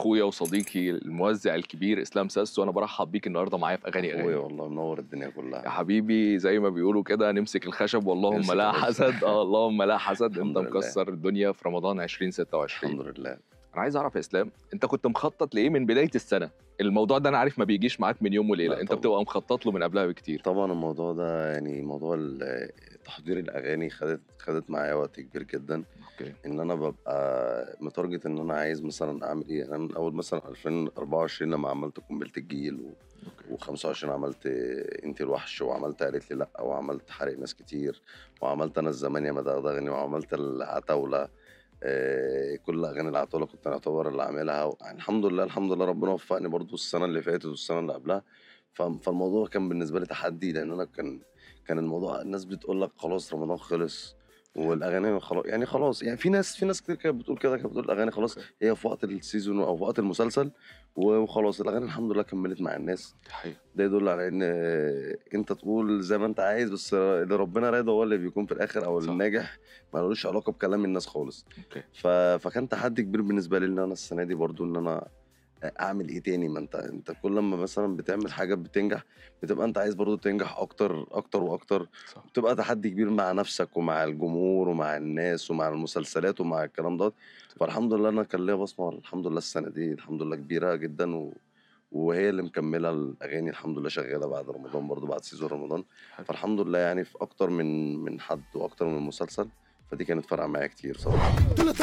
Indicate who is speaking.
Speaker 1: اخويا وصديقي الموزع الكبير اسلام ساسو وانا برحب بيك النهارده معايا في اغاني
Speaker 2: اخويا
Speaker 1: اغاني
Speaker 2: والله منور الدنيا
Speaker 1: يا
Speaker 2: كلها
Speaker 1: حبيبي زي ما بيقولوا كده نمسك الخشب واللهم
Speaker 2: نمسك
Speaker 1: لا
Speaker 2: الخشب.
Speaker 1: حسد اه اللهم لا حسد انت
Speaker 2: الحمد لله.
Speaker 1: مكسر الدنيا في رمضان 2026
Speaker 2: الحمد لله
Speaker 1: انا عايز اعرف يا اسلام انت كنت مخطط لايه من بدايه السنه الموضوع ده انا عارف ما بيجيش معاك من يوم وليله
Speaker 2: لا
Speaker 1: انت
Speaker 2: طبعا.
Speaker 1: بتبقى مخطط له من قبلها بكتير
Speaker 2: طبعا الموضوع ده يعني موضوع ال- تحضير الاغاني خدت خدت معايا وقت كبير جدا
Speaker 1: اوكي
Speaker 2: ان انا ببقى متارجت ان انا عايز مثلا اعمل ايه انا من اول مثلا 2024 لما عملت قنبله الجيل و... و25 عملت انت الوحش وعملت قالت لي لا وعملت حرق ناس كتير وعملت انا الزمان يا مدغدغني وعملت العتاوله آه، كل اغاني العتاوله كنت انا اعتبر اللي عاملها و... يعني الحمد لله الحمد لله ربنا وفقني برضو السنه اللي فاتت والسنه اللي قبلها ف... فالموضوع كان بالنسبه لي تحدي لان انا كان كان الموضوع الناس بتقول لك خلاص رمضان خلص والاغاني خلاص يعني خلاص يعني في ناس في ناس كتير كانت بتقول كده كانت بتقول الاغاني خلاص
Speaker 1: أوكي.
Speaker 2: هي في وقت السيزون او في وقت المسلسل وخلاص الاغاني الحمد لله كملت مع الناس
Speaker 1: دي حقيقة.
Speaker 2: ده يدل على ان انت تقول زي ما انت عايز بس اللي ربنا رايده هو اللي بيكون في الاخر او
Speaker 1: صح.
Speaker 2: الناجح ملوش علاقه بكلام الناس خالص
Speaker 1: اوكي
Speaker 2: ف... فكان تحدي كبير بالنسبه لي ان انا السنه دي برضو ان انا اعمل ايه تاني ما انت انت كل لما مثلا بتعمل حاجه بتنجح بتبقى انت عايز برضو تنجح اكتر اكتر واكتر
Speaker 1: صح
Speaker 2: بتبقى تحدي كبير مع نفسك ومع الجمهور ومع الناس ومع المسلسلات ومع الكلام ده فالحمد لله انا كان ليا بصمه الحمد لله السنه دي الحمد لله كبيره جدا و... وهي اللي مكمله الاغاني الحمد لله شغاله بعد رمضان برضو بعد سيزون رمضان
Speaker 1: حلو.
Speaker 2: فالحمد لله يعني في اكتر من من حد واكتر من مسلسل فدي كانت فارقه معايا كتير صراحه